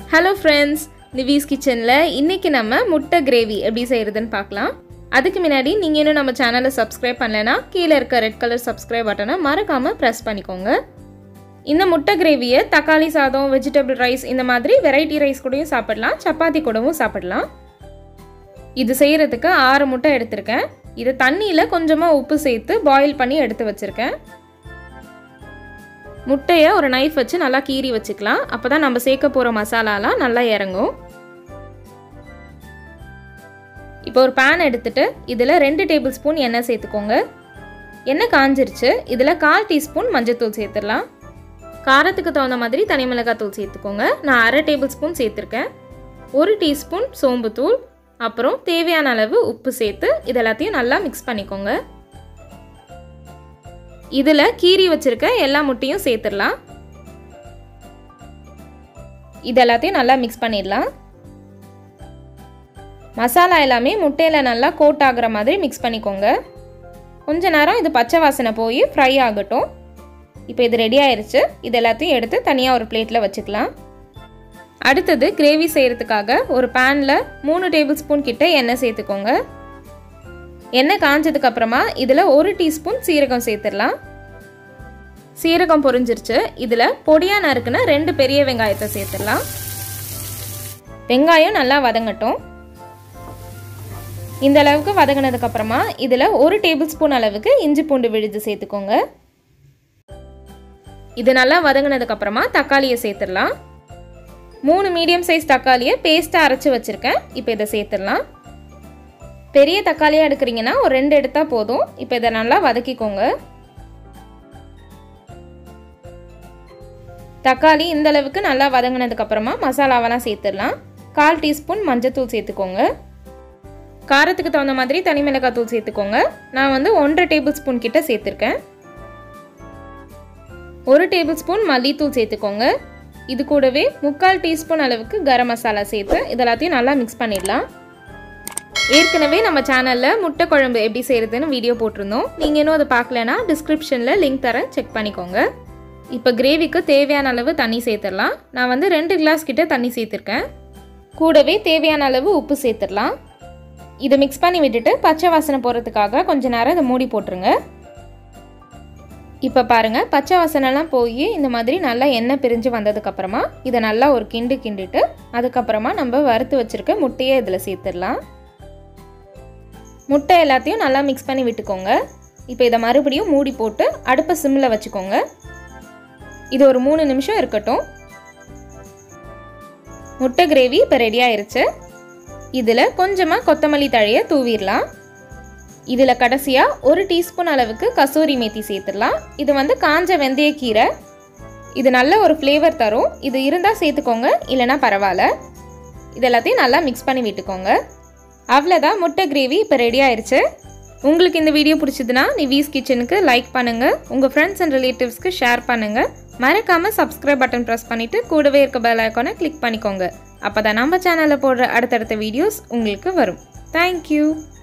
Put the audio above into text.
hello friends நிவிஸ் கிச்சனில் இன்றைக்கி நம்ம முட்டை கிரேவி எப்படி செய்கிறதுன்னு பார்க்கலாம் அதுக்கு முன்னாடி நீங்கள் இன்னும் நம்ம சேனலை சப்ஸ்கிரைப் பண்ணலைன்னா கீழே இருக்க ரெட் கலர் சப்ஸ்கிரைப் பட்டனை மறக்காமல் ப்ரெஸ் பண்ணிக்கோங்க இந்த முட்டை கிரேவியை தக்காளி சாதம் வெஜிடபிள் ரைஸ் இந்த மாதிரி வெரைட்டி ரைஸ் கூடயும் சாப்பிடலாம் சப்பாத்தி கூடவும் சாப்பிடலாம் இது செய்கிறதுக்கு ஆறு முட்டை எடுத்திருக்கேன் இது தண்ணியில் கொஞ்சமாக உப்பு சேர்த்து பாயில் பண்ணி எடுத்து வச்சுருக்கேன் முட்டையை ஒரு நைஃப் வச்சு நல்லா கீறி வச்சுக்கலாம் அப்போ தான் நம்ம சேர்க்க போகிற மசாலாலாம் நல்லா இறங்கும் இப்போ ஒரு பேன் எடுத்துட்டு இதில் ரெண்டு டேபிள் ஸ்பூன் எண்ணெய் சேர்த்துக்கோங்க எண்ணெய் காஞ்சிருச்சு இதில் கால் டீஸ்பூன் மஞ்சத்தூள் சேர்த்துடலாம் காரத்துக்கு தகுந்த மாதிரி தனி மிளகாத்தூள் சேர்த்துக்கோங்க நான் அரை டேபிள் ஸ்பூன் சேர்த்துருக்கேன் ஒரு டீஸ்பூன் சோம்புத்தூள் அப்புறம் தேவையான அளவு உப்பு சேர்த்து இது எல்லாத்தையும் நல்லா மிக்ஸ் பண்ணிக்கோங்க இதில் கீரி வச்சுருக்க எல்லா முட்டையும் சேர்த்துடலாம் இது எல்லாத்தையும் நல்லா மிக்ஸ் பண்ணிடலாம் மசாலா எல்லாமே முட்டையில் நல்லா கோட் ஆகுற மாதிரி மிக்ஸ் பண்ணிக்கோங்க கொஞ்ச நேரம் இது பச்சை வாசனை போய் ஃப்ரை ஆகட்டும் இப்போ இது ரெடி ஆயிடுச்சு இது எல்லாத்தையும் எடுத்து தனியாக ஒரு பிளேட்டில் வச்சுக்கலாம் அடுத்தது கிரேவி செய்கிறதுக்காக ஒரு பேனில் மூணு டேபிள் ஸ்பூன் கிட்ட எண்ணெய் சேர்த்துக்கோங்க எண்ணெய் காஞ்சதுக்கு அப்புறமா இதில் ஒரு டீஸ்பூன் சீரகம் சேர்த்துடலாம் சீரகம் பொரிஞ்சிருச்சு இதில் பொடியாக நறுக்குன ரெண்டு பெரிய வெங்காயத்தை சேர்த்துடலாம் வெங்காயம் நல்லா வதங்கட்டும் இந்த அளவுக்கு வதங்கினதுக்கு அப்புறமா இதில் ஒரு டேபிள் ஸ்பூன் அளவுக்கு இஞ்சி பூண்டு விழுது சேர்த்துக்கோங்க இது நல்லா வதங்கினதுக்கு அப்புறமா தக்காளியை சேர்த்துடலாம் மூணு மீடியம் சைஸ் தக்காளியை பேஸ்ட்டாக அரைச்சி வச்சுருக்கேன் இப்போ இதை சேர்த்துடலாம் பெரிய தக்காளியாக எடுக்கிறீங்கன்னா ஒரு ரெண்டு எடுத்தால் போதும் இப்போ இதை நல்லா வதக்கிக்கோங்க தக்காளி இந்த அளவுக்கு நல்லா வதங்கினதுக்கு அப்புறமா மசாலாவெல்லாம் சேர்த்துடலாம் கால் டீஸ்பூன் மஞ்சத்தூள் சேர்த்துக்கோங்க காரத்துக்கு தகுந்த மாதிரி தனி மிளகாய் தூள் சேர்த்துக்கோங்க நான் வந்து ஒன்றரை டேபிள் ஸ்பூன் கிட்ட சேர்த்துருக்கேன் ஒரு டேபிள் ஸ்பூன் மல்லித்தூள் சேர்த்துக்கோங்க இது கூடவே முக்கால் டீஸ்பூன் அளவுக்கு கரம் மசாலா சேர்த்து இதெல்லாத்தையும் நல்லா மிக்ஸ் பண்ணிடலாம் ஏற்கனவே நம்ம சேனலில் முட்டை குழம்பு எப்படி செய்கிறதுன்னு வீடியோ போட்டிருந்தோம் நீங்கள் இன்னும் அதை பார்க்கலனா டிஸ்கிரிப்ஷனில் லிங்க் தரேன் செக் பண்ணிக்கோங்க இப்போ கிரேவிக்கு தேவையான அளவு தண்ணி சேர்த்துடலாம் நான் வந்து ரெண்டு கிளாஸ் கிட்ட தண்ணி சேர்த்துருக்கேன் கூடவே தேவையான அளவு உப்பு சேர்த்துடலாம் இதை மிக்ஸ் பண்ணி விட்டுட்டு பச்சை வாசனை போகிறதுக்காக கொஞ்ச நேரம் இதை மூடி போட்டுருங்க இப்போ பாருங்கள் பச்சை வாசனைலாம் போய் இந்த மாதிரி நல்லா எண்ணெய் பிரிஞ்சு வந்ததுக்கப்புறமா இதை நல்லா ஒரு கிண்டு கிண்டிட்டு அதுக்கப்புறமா நம்ம வறுத்து வச்சுருக்க முட்டையை இதில் சேர்த்துடலாம் முட்டை எல்லாத்தையும் நல்லா மிக்ஸ் பண்ணி விட்டுக்கோங்க இப்போ இதை மறுபடியும் மூடி போட்டு அடுப்பை சிம்மில் வச்சுக்கோங்க இது ஒரு மூணு நிமிஷம் இருக்கட்டும் முட்டை கிரேவி இப்போ ரெடி ஆயிருச்சு இதில் கொஞ்சமாக கொத்தமல்லி தழையை தூவிடலாம் இதில் கடைசியாக ஒரு டீஸ்பூன் அளவுக்கு கசூரி மேத்தி சேர்த்துடலாம் இது வந்து காஞ்ச வெந்தயக்கீரை இது நல்ல ஒரு ஃப்ளேவர் தரும் இது இருந்தால் சேர்த்துக்கோங்க இல்லைனா பரவாயில்ல இது எல்லாத்தையும் நல்லா மிக்ஸ் பண்ணி விட்டுக்கோங்க அவ்வளோதான் முட்டை கிரேவி இப்போ ரெடி ஆயிடுச்சு உங்களுக்கு இந்த வீடியோ பிடிச்சதுன்னா நிவீஸ் கிச்சனுக்கு லைக் பண்ணுங்கள் உங்கள் ஃப்ரெண்ட்ஸ் அண்ட் ரிலேட்டிவ்ஸ்க்கு ஷேர் பண்ணுங்கள் மறக்காமல் சப்ஸ்கிரைப் பட்டன் ப்ரெஸ் பண்ணிவிட்டு கூடவே இருக்க பெல் ஐக்கானை கிளிக் பண்ணிக்கோங்க அப்போ தான் நம்ம சேனலில் போடுற அடுத்தடுத்த வீடியோஸ் உங்களுக்கு வரும் தேங்க்யூ